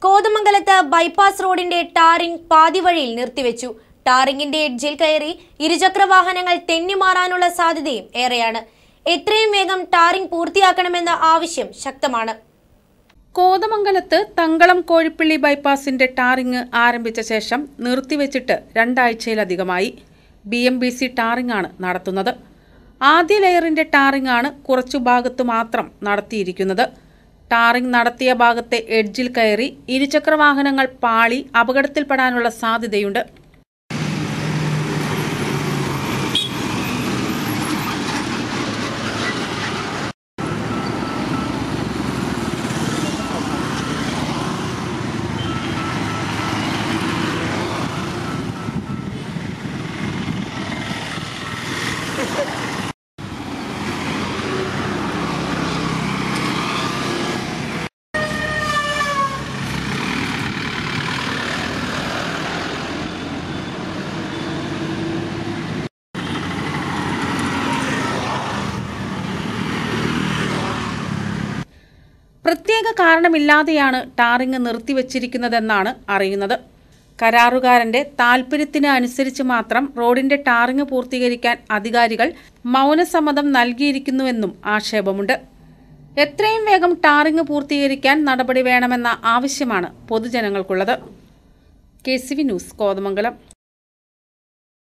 കോതമംഗലത്ത് ബൈപ്പാസ് റോഡിന്റെ ടാറിംഗ് പാതിവഴിയിൽ നിർത്തിവെച്ചു ടാറിംഗിന്റെ എഡ്ജിൽ കയറി ഇരുചക്ര വാഹനങ്ങൾ തെന്നിമാറാനുള്ള സാധ്യതയും ഏറെയാണ് എത്രയും വേഗം ടാറിംഗ് പൂർത്തിയാക്കണമെന്ന ആവശ്യം ശക്തമാണ് കോതമംഗലത്ത് തങ്കളം കോഴിപ്പള്ളി ബൈപ്പാസിന്റെ ടാറിംഗ് ആരംഭിച്ച ശേഷം നിർത്തിവെച്ചിട്ട് രണ്ടാഴ്ചയിലധികമായി B M B C tarring ആണ് നടത്തുന്നത് ആദ്യ ലെയറിന്റെ ടാറിംഗ് ആണ് കുറച്ചു ഭാഗത്ത് മാത്രം നടത്തിയിരിക്കുന്നത് ടാറിംഗ് നടത്തിയ ഭാഗത്തെ എഡ്ജിൽ കയറി ഇരുചക്ര വാഹനങ്ങൾ പാളി അപകടത്തിൽപ്പെടാനുള്ള സാധ്യതയുണ്ട് പ്രത്യേക കാരണമില്ലാതെയാണ് ടാറിംഗ് നിർത്തിവച്ചിരിക്കുന്നതെന്നാണ് അറിയുന്നത് കരാറുകാരന്റെ താൽപര്യത്തിന് അനുസരിച്ച് മാത്രം റോഡിന്റെ ടാറിംഗ് പൂർത്തീകരിക്കാൻ അധികാരികൾ മൗനസമ്മതം നൽകിയിരിക്കുന്നുവെന്നും ആക്ഷേപമുണ്ട് എത്രയും വേഗം ടാറിംഗ് പൂർത്തീകരിക്കാൻ നടപടി വേണമെന്ന ആവശ്യമാണ് പൊതുജനങ്ങൾക്കുള്ളത് K C V news Kothamangalam